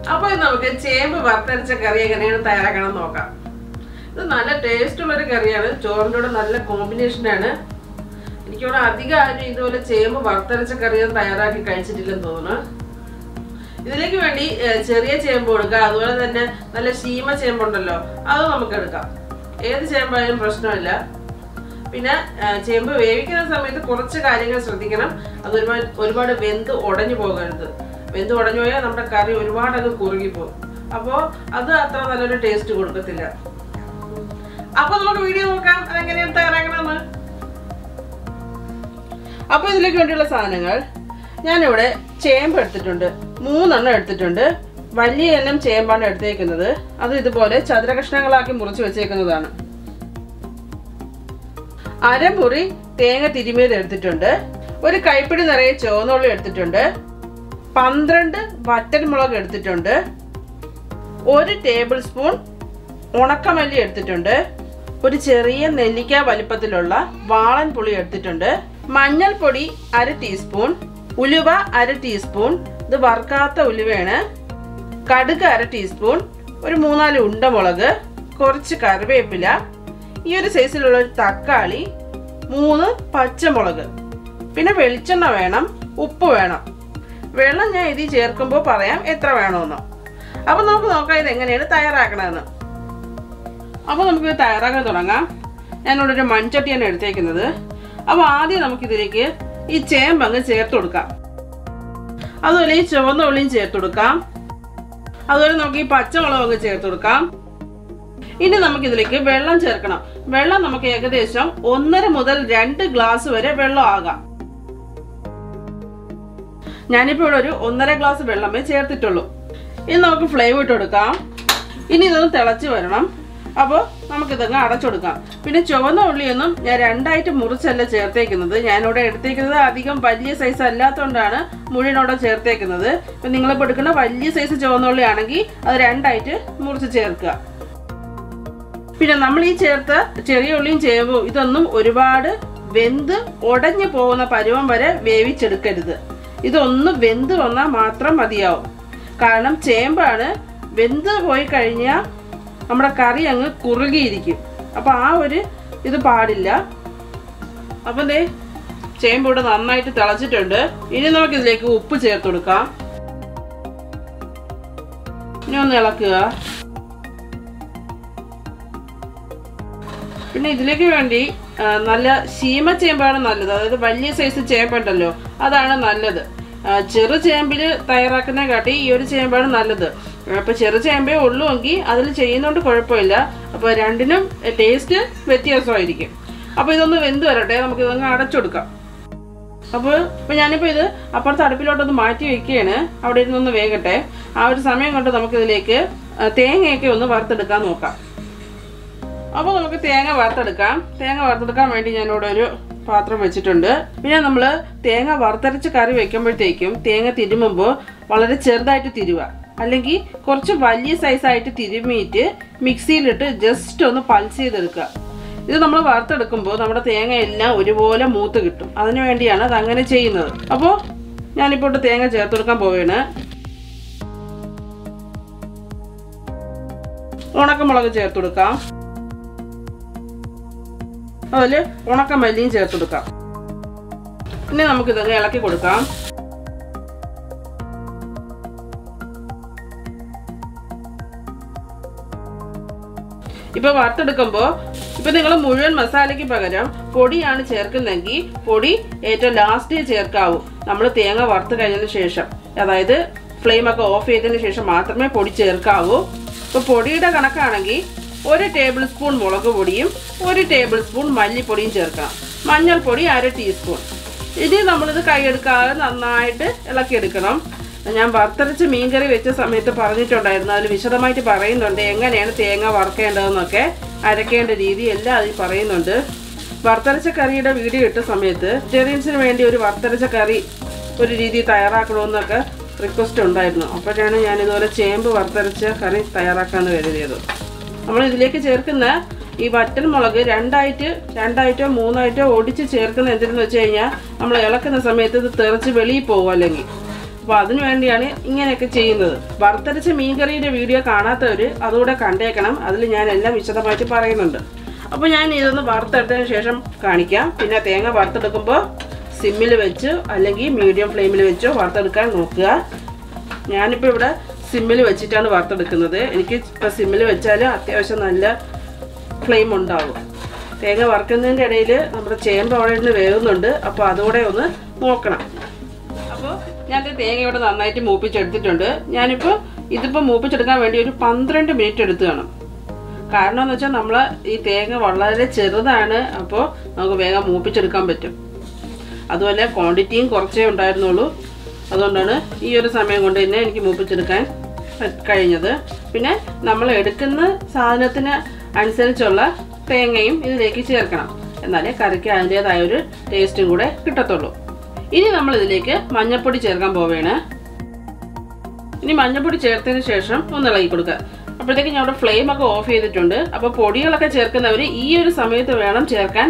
അപ്പൊ ഇന്ന് നമുക്ക് ചേമ്പ് വറുത്തരച്ച കറി എങ്ങനെയാണ് തയ്യാറാക്കണം എന്ന് നോക്കാം ഇത് നല്ല ടേസ്റ്റ് ഉള്ള ഒരു കറിയാണ് ചോറിൻ്റെ കൂടെ നല്ല കോമ്പിനേഷനാണ് എനിക്കിവിടെ അധികം ആരും ഇതുപോലെ ചേമ്പ് വറുത്തരച്ച കറിയൊന്നും തയ്യാറാക്കി കഴിച്ചിട്ടില്ലെന്ന് തോന്നുന്നു ഇതിലേക്ക് വേണ്ടി ഏഹ്, ചെറിയ ചേമ്പ് കൊടുക്കുക അതുപോലെ തന്നെ നല്ല ശീമ ചേമ്പുണ്ടല്ലോ അത് നമുക്ക് എടുക്കാം ഏത് ചേമ്പായാലും പ്രശ്നമില്ല പിന്നെ ഏഹ്, ചേമ്പ് വേവിക്കുന്ന സമയത്ത് കുറച്ച് കാര്യങ്ങൾ ശ്രദ്ധിക്കണം അത് ഒരുപാട് ഒരുപാട് വെന്ത് ഉടഞ്ഞു പോകരുത് വെന്ത് ഉടഞ്ഞു പോയാൽ നമ്മുടെ കറി ഒരുപാട് അങ്ങ് കുറുകി പോകും അപ്പോൾ അത് അത്ര നല്ലൊരു ടേസ്റ്റ് കൊടുക്കത്തില്ല അപ്പൊ നമുക്ക് വീഡിയോ നോക്കാം അതെങ്ങനെയാണ് തയ്യാറാക്കണമെന്ന് അപ്പൊ ഇതിലേക്ക് വേണ്ടിയുള്ള സാധനങ്ങൾ ഞാനിവിടെ ചേമ്പ് എടുത്തിട്ടുണ്ട് മൂന്നെണ്ണം എടുത്തിട്ടുണ്ട് വലിയ എണ്ണം ചേമ്പാണ് എടുത്തേക്കുന്നത് അത് ഇതുപോലെ ചതുര കഷ്ണങ്ങളാക്കി മുറിച്ച് വെച്ചേക്കുന്നതാണ് അരമുറി തേങ്ങ തിരുമിയത് എടുത്തിട്ടുണ്ട് ഒരു കൈപ്പിടി നിറയെ ചുവന്നുള്ളി എടുത്തിട്ടുണ്ട് പന്ത്രണ്ട് വറ്റൽമുളക് എടുത്തിട്ടുണ്ട് ഒരു ടേബിൾ സ്പൂൺ ഉണക്കമല്ലി എടുത്തിട്ടുണ്ട് ഒരു ചെറിയ നെല്ലിക്ക വലിപ്പത്തിലുള്ള വാളൻ പുളി എടുത്തിട്ടുണ്ട് മഞ്ഞൾപ്പൊടി അര ടീസ്പൂൺ ഉലുവ അര ടീസ്പൂൺ ഇത് വറുക്കാത്ത ഉലുവയാണ് കടുക് അര ടീസ്പൂൺ ഒരു മൂന്നാല് ഉണ്ടമുളക് കുറച്ച് കറിവേപ്പില ഈ ഒരു സൈസിലുള്ള ഒരു തക്കാളി മൂന്ന് പച്ചമുളക് പിന്നെ വെളിച്ചെണ്ണ വേണം ഉപ്പ് വേണം വെള്ളം ഞാൻ ഇതിൽ ചേർക്കുമ്പോൾ പറയാം എത്ര വേണമെന്ന് അപ്പൊ നമുക്ക് നോക്കാം ഇത് എങ്ങനെയാണ് തയ്യാറാക്കണമെന്ന് അപ്പോൾ നമുക്ക് ഇത് തയ്യാറാക്കാൻ തുടങ്ങാം ഞാനിവിടെ ഒരു മൺചട്ടിയാണ് എടുത്തേക്കുന്നത് അപ്പോൾ ആദ്യം നമുക്കിതിലേക്ക് ഈ ചേമ്പ് അങ്ങ് ചേർത്ത് കൊടുക്കാം അതുപോലെ ഈ ചുവന്ന ഉള്ളിയും ചേർത്ത് കൊടുക്കാം അതുപോലെ നമുക്ക് ഈ പച്ചമുളക് അങ്ങ് ചേർത്ത് കൊടുക്കാം ഇനി നമുക്കിതിലേക്ക് വെള്ളം ചേർക്കണം വെള്ളം നമുക്ക് ഏകദേശം ഒന്നര മുതൽ രണ്ട് ഗ്ലാസ് വരെ വെള്ളം ആകാം ഞാനിപ്പോൾ ഇവിടെ ഒരു ഒന്നര ഗ്ലാസ് വെള്ളമേ ചേർത്തിട്ടുള്ളൂ ഇനി നമുക്ക് ഫ്ലെയിം ഇട്ട് കൊടുക്കാം ഇനി ഇതൊന്ന് തിളച്ച് വരണം അപ്പോൾ നമുക്കിതങ്ങ് അടച്ചെടുക്കാം പിന്നെ ചുവന്ന ഉള്ളിയൊന്നും ഞാൻ രണ്ടായിട്ട് മുറിച്ചല്ല ചേർത്തേക്കുന്നത് ഞാനിവിടെ എടുത്തേക്കുന്നത് അധികം വലിയ സൈസ് അല്ലാത്തതുകൊണ്ടാണ് മുഴുവനോടെ ചേർത്തേക്കുന്നത് ഇപ്പം നിങ്ങളിപ്പോൾ എടുക്കുന്ന വലിയ സൈസ് ചുവന്ന ഉള്ളി ആണെങ്കിൽ അത് രണ്ടായിട്ട് മുറിച്ച് ചേർക്കുക പിന്നെ നമ്മൾ ഈ ചേർത്ത ചെറിയ ഉള്ളിയും ചേമ്പും ഇതൊന്നും ഒരുപാട് വെന്ത് ഉടഞ്ഞു പോകുന്ന പരുവം വരെ വേവിച്ചെടുക്കരുത് ഇതൊന്ന് വെന്ത് വന്നാൽ മാത്രം മതിയാവും കാരണം ചേമ്പാണ് വെന്ത് പോയി കഴിഞ്ഞാൽ നമ്മുടെ കറി അങ്ങ് കുറുകിയിരിക്കും അപ്പോൾ ആ ഒരു ഇത് പാടില്ല അപ്പം ദേ ചേമ്പ് ഇവിടെ നന്നായിട്ട് തിളച്ചിട്ടുണ്ട് ഇനി നമുക്ക് ഇതിലേക്ക് ഉപ്പ് ചേർത്ത് കൊടുക്കാം ഇനി ഒന്ന് ഇളക്കുക പിന്നെ ഇതിലേക്ക് വേണ്ടി ആ, നല്ല ശീമ ചേമ്പാണ് നല്ലത് അതായത് വലിയ സൈസ് ചേമ്പുണ്ടല്ലോ അതാണ് നല്ലത് ആ, ചെറു ചേമ്പിൽ തയ്യാറാക്കുന്ന കാട്ടി ഈ ഒരു ചേമ്പാണ് നല്ലത് അപ്പോൾ ചെറു ചേമ്പേ ഉള്ളൂ എങ്കിൽ അതിൽ ചെയ്യുന്നതുകൊണ്ട് കുഴപ്പമില്ല അപ്പോൾ രണ്ടിനും ടേസ്റ്റ് വ്യത്യാസമായിരിക്കും അപ്പോൾ ഇതൊന്ന് വെന്ത് വരട്ടെ നമുക്ക് ഇതൊന്ന് അടച്ചുകൊടുക്കാം അപ്പോൾ ഇപ്പോൾ ഞാനിപ്പോൾ ഇത് അപ്പുറത്തെ അടുപ്പിലോട്ടൊന്ന് മാറ്റി വെക്കുകയാണ് അവിടെ ഇരുന്നൊന്ന് വേകട്ടെ ആ ഒരു സമയം കൊണ്ട് നമുക്കിതിലേക്ക് ആ, തേങ്ങയൊക്കെ ഒന്ന് വറുത്തെടുക്കാൻ നോക്കാം അപ്പോൾ നമുക്ക് തേങ്ങ വറുത്തെടുക്കാം തേങ്ങ വറുത്തെടുക്കാൻ വേണ്ടി ഞാനിവിടെ ഒരു പാത്രം വെച്ചിട്ടുണ്ട് പിന്നെ നമ്മൾ തേങ്ങ വറുത്തരച്ച് കറി വെക്കുമ്പോഴത്തേക്കും തേങ്ങ തിരുമുമ്പോൾ വളരെ ചെറുതായിട്ട് തിരുവുക അല്ലെങ്കിൽ കുറച്ച് വലിയ സൈസായിട്ട് തിരുമിയിട്ട് മിക്സിയിലിട്ട് ജസ്റ്റ് ഒന്ന് പൾസ് ചെയ്തെടുക്കുക ഇത് നമ്മൾ വറുത്തെടുക്കുമ്പോൾ നമ്മുടെ തേങ്ങ എല്ലാം ഒരുപോലെ മൂത്ത് കിട്ടും അതിനു വേണ്ടിയാണ് അത് അങ്ങനെ ചെയ്യുന്നത് അപ്പോൾ ഞാനിപ്പോൾ ഇവിടെ തേങ്ങ ചേർത്ത് കൊടുക്കാൻ പോവുകയാണ് ഉണക്കമുളക് ചേർത്ത് കൊടുക്കാം അതിൽ ഉണക്ക മല്ലിയും ചേർത്ത് കൊടുക്കാം ഇനി നമുക്കിതൊന്ന് ഇളക്കി കൊടുക്കാം ഇപ്പൊ വറുത്തെടുക്കുമ്പോൾ ഇപ്പൊ നിങ്ങൾ മുഴുവൻ മസാലയ്ക്ക് പകരം പൊടിയാണ് ചേർക്കുന്നെങ്കിൽ പൊടി ഏറ്റവും ലാസ്റ്റ് ചേർക്കാവൂ നമ്മൾ തേങ്ങ വറുത്ത് കഴിഞ്ഞതിന് ശേഷം അതായത് ഫ്ലെയിം ഒക്കെ ഓഫ് ചെയ്തതിന് ശേഷം മാത്രമേ പൊടി ചേർക്കാവൂ ഇപ്പൊ പൊടിയുടെ കണക്കാണെങ്കിൽ ഒരു ടേബിൾ സ്പൂൺ മുളക് പൊടിയും ഒരു ടേബിൾ സ്പൂൺ മല്ലിപ്പൊടിയും ചേർക്കണം മഞ്ഞൾപ്പൊടി അര ടീസ്പൂൺ ഇനി നമ്മളിത് കൈയെടുക്കാതെ നന്നായിട്ട് ഇളക്കിയെടുക്കണം ഞാൻ വറുത്തരച്ച് മീൻകറി വെച്ച സമയത്ത് പറഞ്ഞിട്ടുണ്ടായിരുന്നു അതിൽ വിശദമായിട്ട് പറയുന്നുണ്ട് എങ്ങനെയാണ് തേങ്ങ വറുക്കേണ്ടതെന്നൊക്കെ അരക്കേണ്ട രീതി എല്ലാം അതിൽ പറയുന്നുണ്ട് വറുത്തരച്ച കറിയുടെ വീഡിയോ ഇട്ട സമയത്ത് വെജിറ്റേറിയൻസിന് വേണ്ടി ഒരു വറുത്തരച്ച കറി ഒരു രീതി തയ്യാറാക്കണമെന്നൊക്കെ റിക്വസ്റ്റ് ഉണ്ടായിരുന്നു അപ്പോഴാണ് ഞാൻ ഇതുപോലെ ചേമ്പ് വറുത്തരച്ച കറി തയ്യാറാക്കാമെന്ന് കരുതിയത് നമ്മൾ ഇതിലേക്ക് ചേർക്കുന്ന ഈ വറ്റൽ മുളക് രണ്ടായിട്ട് രണ്ടായിട്ടോ മൂന്നായിട്ടോ ഒടിച്ച് ചേർക്കുന്ന എന്തിനെന്ന് വെച്ച് കഴിഞ്ഞാൽ നമ്മൾ ഇളക്കുന്ന സമയത്ത് ഇത് തെറിച്ച് വെളിയിൽ പോകും അല്ലെങ്കിൽ അപ്പോൾ അതിനു വേണ്ടിയാണ് ഇങ്ങനെയൊക്കെ ചെയ്യുന്നത് വറുത്തരച്ച മീൻകറിയുടെ വീഡിയോ കാണാത്തവർ അതുകൂടെ കണ്ടേക്കണം അതിൽ ഞാൻ എല്ലാം വിശദമായിട്ട് പറയുന്നുണ്ട് അപ്പോൾ ഞാൻ ഇതൊന്ന് വറുത്തെടുത്തതിന് ശേഷം കാണിക്കാം പിന്നെ തേങ്ങ വറുത്തെടുക്കുമ്പോൾ സിമ്മിൽ വെച്ച് അല്ലെങ്കിൽ മീഡിയം ഫ്ലെയിമിൽ വെച്ചോ വറുത്തെടുക്കാൻ നോക്കുക ഞാനിപ്പോൾ ഇവിടെ സിമ്മിൽ വെച്ചിട്ടാണ് വറുത്തെടുക്കുന്നത് എനിക്ക് ഇപ്പോൾ സിമ്മിൽ വെച്ചാൽ അത്യാവശ്യം നല്ല ഫ്ലെയിം ഉണ്ടാവും തേങ്ങ വറുക്കുന്നതിൻ്റെ ഇടയിൽ നമ്മുടെ ചേമ്പ് അവിടെ ഇരുന്ന് വേകുന്നുണ്ട് അപ്പോൾ അതുകൂടെ ഒന്ന് നോക്കണം അപ്പോൾ ഞാൻ ദേ തേങ്ങ ഇവിടെ നന്നായിട്ട് മൂപ്പിച്ചെടുത്തിട്ടുണ്ട് ഞാനിപ്പോൾ ഇതിപ്പോൾ മൂപ്പിച്ചെടുക്കാൻ വേണ്ടി ഒരു പന്ത്രണ്ട് മിനിറ്റ് എടുത്ത് കാണും കാരണം എന്ന് വെച്ചാൽ നമ്മൾ ഈ തേങ്ങ വളരെ ചെറുതാണ് അപ്പോൾ നമുക്ക് വേഗം മൂപ്പിച്ചെടുക്കാൻ പറ്റും അതുപോലെ ക്വാണ്ടിറ്റിയും കുറച്ചേ ഉണ്ടായിരുന്നുള്ളൂ അതുകൊണ്ടാണ് ഈ ഒരു സമയം കൊണ്ട് തന്നെ എനിക്ക് മൂപ്പിച്ചെടുക്കാൻ പ- കഴിഞ്ഞത് പിന്നെ നമ്മൾ എടുക്കുന്ന സാധനത്തിന് അനുസരിച്ചുള്ള തേങ്ങയും ഇതിലേക്ക് ചേർക്കണം എന്നാലേ കറിക്ക് അതിൻ്റേതായ ഒരു ടേസ്റ്റും കൂടെ കിട്ടത്തുള്ളൂ ഇനി നമ്മൾ ഇതിലേക്ക് മഞ്ഞൾപ്പൊടി ചേർക്കാൻ പോവുകയാണ് ഇനി മഞ്ഞൾപ്പൊടി ചേർത്തതിന് ശേഷം ഒന്ന് ഇളകി കൊടുക്കുക അപ്പോഴത്തേക്ക് ഞാൻ അവിടെ ഫ്ലെയിം ഒക്കെ ഓഫ് ചെയ്തിട്ടുണ്ട് അപ്പോൾ പൊടികളൊക്കെ ചേർക്കുന്നവർ ഈ ഒരു സമയത്ത് വേണം ചേർക്കാൻ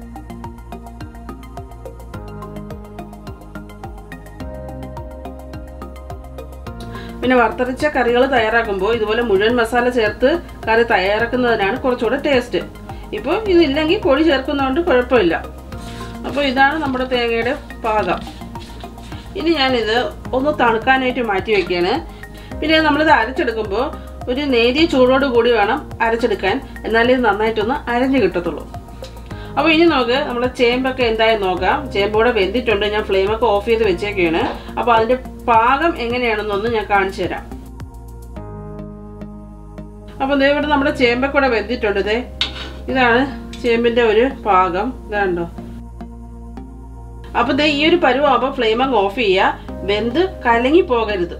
പിന്നെ വറുത്തരച്ച കറികൾ തയ്യാറാക്കുമ്പോൾ ഇതുപോലെ മുഴുവൻ മസാല ചേർത്ത് കറി തയ്യാറാക്കുന്നതിനാണ് കുറച്ചുകൂടെ ടേസ്റ്റ് ഇപ്പോൾ ഇതില്ലെങ്കിൽ പൊടി ചേർക്കുന്നതുകൊണ്ട് കുഴപ്പമില്ല അപ്പോൾ ഇതാണ് നമ്മുടെ തേങ്ങയുടെ പാകം ഇനി ഞാനിത് ഒന്ന് തണുക്കാനായിട്ട് മാറ്റി വെക്കുകയാണ് പിന്നെ നമ്മളിത് അരച്ചെടുക്കുമ്പോൾ ഒരു നേരിയ ചൂടോട് കൂടി വേണം അരച്ചെടുക്കാൻ എന്നാലേ ഇത് നന്നായിട്ടൊന്ന് അരഞ്ഞു കിട്ടത്തുള്ളൂ അപ്പോൾ ഇനി നോക്ക് നമ്മുടെ ചേമ്പൊക്കെ എന്തായാലും നോക്കാം ചേമ്പോടെ വെന്തിട്ടുണ്ട് ഞാൻ ഫ്ലെയിമൊക്കെ ഓഫ് ചെയ്ത് വെച്ചേക്കാണ് അപ്പോൾ അതിൻ്റെ പാകം എങ്ങനെയാണെന്നൊന്ന് ഞാൻ കാണിച്ചു തരാം അപ്പോൾ ദേ ഇവിടെ നമ്മുടെ ചേമ്പൊക്കെ കൂടെ വെന്തിട്ടുണ്ട് ദേ ഇതാണ് ചേമ്പിൻ്റെ ഒരു പാകം ഇതാണ്ടോ അപ്പോൾ ദേ ഈ ഒരു പരുവാകുമ്പോൾ ഫ്ലെയിം അങ്ങ് ഓഫ് ചെയ്യുക വെന്ത് കലങ്ങി പോകരുത്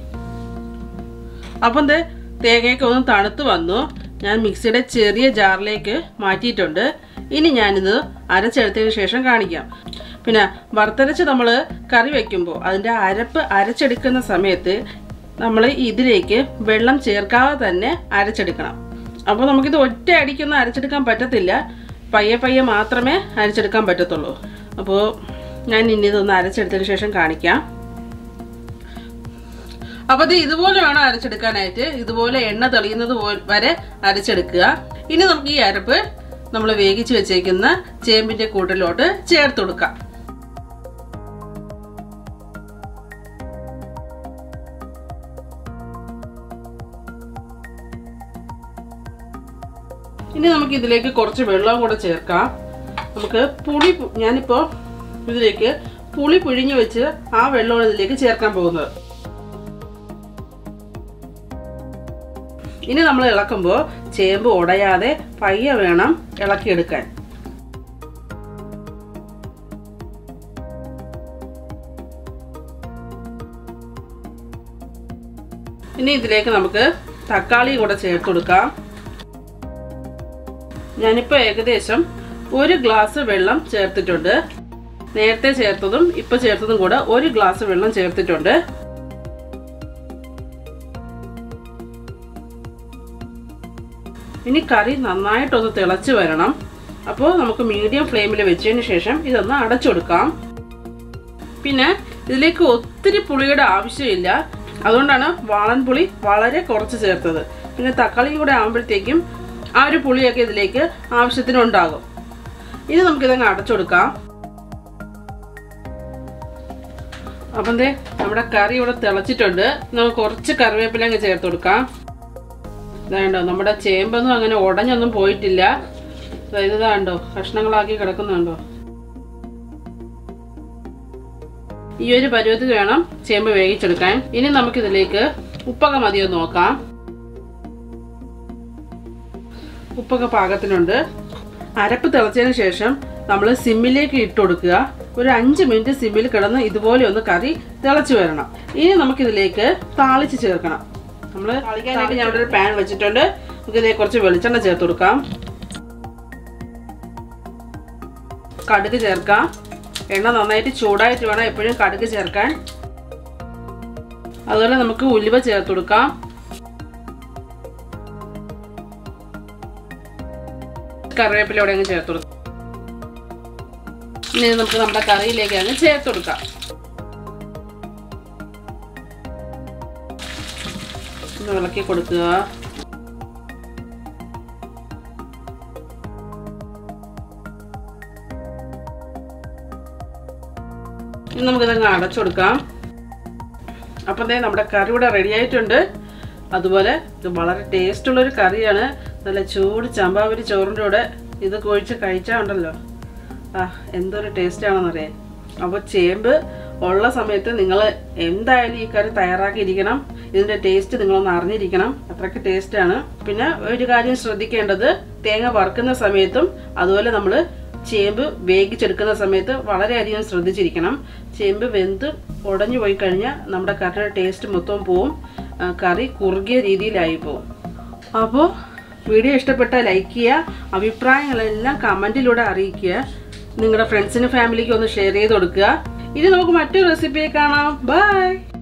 അപ്പം ദേ തേങ്ങയൊക്കെ ഒന്ന് തണുത്ത് വന്നു ഞാൻ മിക്സിയുടെ ചെറിയ ജാറിലേക്ക് മാറ്റിയിട്ടുണ്ട് ഇനി ഞാനിത് അരച്ചെടുത്തതിന് ശേഷം കാണിക്കാം പിന്നെ വറുത്തരച്ച് നമ്മൾ കറി വയ്ക്കുമ്പോൾ അതിൻ്റെ അരപ്പ് അരച്ചെടുക്കുന്ന സമയത്ത് നമ്മൾ ഇതിലേക്ക് വെള്ളം ചേർക്കാതെ തന്നെ അരച്ചെടുക്കണം അപ്പോൾ നമുക്കിത് ഒറ്റ അടിക്കൊന്നും അരച്ചെടുക്കാൻ പറ്റത്തില്ല പയ്യെ പയ്യെ മാത്രമേ അരച്ചെടുക്കാൻ പറ്റത്തുള്ളൂ അപ്പോൾ ഞാൻ ഇനി ഇതൊന്ന് അരച്ചെടുത്തതിന് ശേഷം കാണിക്കാം അപ്പൊ ഇത് ഇതുപോലെ വേണം അരച്ചെടുക്കാനായിട്ട് ഇതുപോലെ എണ്ണ തെളിയുന്നത് പോ- വരെ അരച്ചെടുക്കുക ഇനി നമുക്ക് ഈ അരപ്പ് നമ്മൾ വേവിച്ച് വെച്ചേക്കുന്ന ചേമ്പിന്റെ കൂട്ടിലോട്ട് ചേർത്ത് കൊടുക്കാം ഇനി നമുക്ക് ഇതിലേക്ക് കുറച്ച് വെള്ളം കൂടെ ചേർക്കാം നമുക്ക് പുളി പു- ഞാനിപ്പോ ഇതിലേക്ക് പുളി പിഴിഞ്ഞു വെച്ച് ആ വെള്ളമാണ് ഇതിലേക്ക് ചേർക്കാൻ പോകുന്നത് ഇനി നമ്മൾ ഇളക്കുമ്പോൾ ചേമ്പ് ഉടയാതെ പയ്യെ വേണം ഇളക്കിയെടുക്കാൻ ഇനി ഇതിലേക്ക് നമുക്ക് തക്കാളി കൂടെ ചേർത്ത് കൊടുക്കാം ഞാനിപ്പോൾ ഏകദേശം ഒരു ഗ്ലാസ് വെള്ളം ചേർത്തിട്ടുണ്ട് നേരത്തെ ചേർത്തതും ഇപ്പോൾ ചേർത്തതും കൂടെ ഒരു ഗ്ലാസ് വെള്ളം ചേർത്തിട്ടുണ്ട് ഇനി കറി നന്നായിട്ടൊന്ന് തിളച്ച് വരണം അപ്പോൾ നമുക്ക് മീഡിയം ഫ്ലെയിമിൽ വെച്ചതിന് ശേഷം ഇതൊന്ന് അടച്ചു കൊടുക്കാം പിന്നെ ഇതിലേക്ക് ഒത്തിരി പുളിയുടെ ആവശ്യമില്ല അതുകൊണ്ടാണ് വാളൻ പുളി വളരെ കുറച്ച് ചേർത്തത് പിന്നെ തക്കാളിയും കൂടെ ആകുമ്പോഴത്തേക്കും ആ ഒരു പുളിയൊക്കെ ഇതിലേക്ക് ആവശ്യത്തിനുണ്ടാകും ഇനി നമുക്കിതങ്ങ് അടച്ചു കൊടുക്കാം അപ്പം ദേ നമ്മുടെ കറി ഇവിടെ തിളച്ചിട്ടുണ്ട് നമുക്ക് കുറച്ച് കറിവേപ്പില അങ്ങ് ചേർത്ത് കൊടുക്കാം ഇതാണ്ടോ നമ്മുടെ ചേമ്പൊന്നും അങ്ങനെ ഉടഞ്ഞൊന്നും പോയിട്ടില്ല ദാ ഇത് ഇതാണ്ടോ കഷ്ണങ്ങളാക്കി കിടക്കുന്നുണ്ടോ ഈ ഒരു പരുവത്തിൽ വേണം ചേമ്പ് വേവിച്ചെടുക്കാൻ ഇനി നമുക്കിതിലേക്ക് ഉപ്പൊക്കെ മതിയോ നോക്കാം ഉപ്പൊക്കെ പാകത്തിനുണ്ട് അരപ്പ് തിളച്ചതിന് ശേഷം നമ്മൾ സിമ്മിലേക്ക് ഇട്ട് കൊടുക്കുക ഒരു അഞ്ച് മിനിറ്റ് സിമ്മിൽ കിടന്ന് ഇതുപോലെ ഒന്ന് കറി തിളച്ച് വരണം ഇനി നമുക്കിതിലേക്ക് താളിച്ച് ചേർക്കണം നമ്മൾ താളിക്കാനായിട്ട് ഞാൻ ഇവിടെ ഒരു പാൻ വെച്ചിട്ടുണ്ട് നമുക്ക് ഇതിലേക്ക് കുറച്ച് വെളിച്ചെണ്ണ ചേർത്ത് കൊടുക്കാം കടുക് ചേർക്കാം എണ്ണ നന്നായിട്ട് ചൂടായിട്ട് വേണം എപ്പോഴും കടുക് ചേർക്കാൻ അതുപോലെ നമുക്ക് ഉലുവ ചേർത്ത് കൊടുക്കാം കറിവേപ്പില ഇവിടെ അങ്ങ് ചേർത്ത് കൊടുക്കാം ഇനി നമുക്ക് നമ്മുടെ കറിയിലേക്ക് അങ്ങ് ചേർത്ത് കൊടുക്കാം ഒന്ന് ഇളക്കി കൊടുക്കുക ഇനി നമുക്കിതങ്ങ് അടച്ചു കൊടുക്കാം അപ്പം ദേ നമ്മുടെ കറി ഇവിടെ റെഡി ആയിട്ടുണ്ട് അതുപോലെ ഇത് വളരെ ടേസ്റ്റുള്ളൊരു കറിയാണ് നല്ല ചൂട് ചമ്പാവരി ചോറിൻ്റെ കൂടെ ഇത് കുഴിച്ച് കഴിച്ചാൽ ഉണ്ടല്ലോ ആ എന്തൊരു ടേസ്റ്റാണെന്നറിയാം അപ്പോൾ ചേമ്പ് ഉള്ള സമയത്ത് നിങ്ങൾ എന്തായാലും ഈ കറി തയ്യാറാക്കിയിരിക്കണം ഇതിൻ്റെ ടേസ്റ്റ് നിങ്ങളൊന്ന് അറിഞ്ഞിരിക്കണം അത്രയ്ക്ക് ടേസ്റ്റാണ് പിന്നെ ഒരു കാര്യം ശ്രദ്ധിക്കേണ്ടത് തേങ്ങ വറുക്കുന്ന സമയത്തും അതുപോലെ നമ്മൾ ചേമ്പ് വേവിച്ചെടുക്കുന്ന സമയത്ത് വളരെയധികം ശ്രദ്ധിച്ചിരിക്കണം ചേമ്പ് വെന്ത് ഉടഞ്ഞു പോയി കഴിഞ്ഞാൽ നമ്മുടെ കറിയുടെ ടേസ്റ്റ് മൊത്തം പോവും ആ, കറി കുറുകിയ രീതിയിലായി പോവും അപ്പോൾ വീഡിയോ ഇഷ്ടപ്പെട്ടാൽ ലൈക്ക് ചെയ്യുക അഭിപ്രായങ്ങളെല്ലാം കമൻറ്റിലൂടെ അറിയിക്കുക നിങ്ങളുടെ ഫ്രണ്ട്സിനും ഫാമിലിക്കും ഒന്ന് ഷെയർ ചെയ്ത് കൊടുക്കുക ഇനി നമുക്ക് മറ്റൊരു റെസിപ്പിയെ കാണാം ബൈ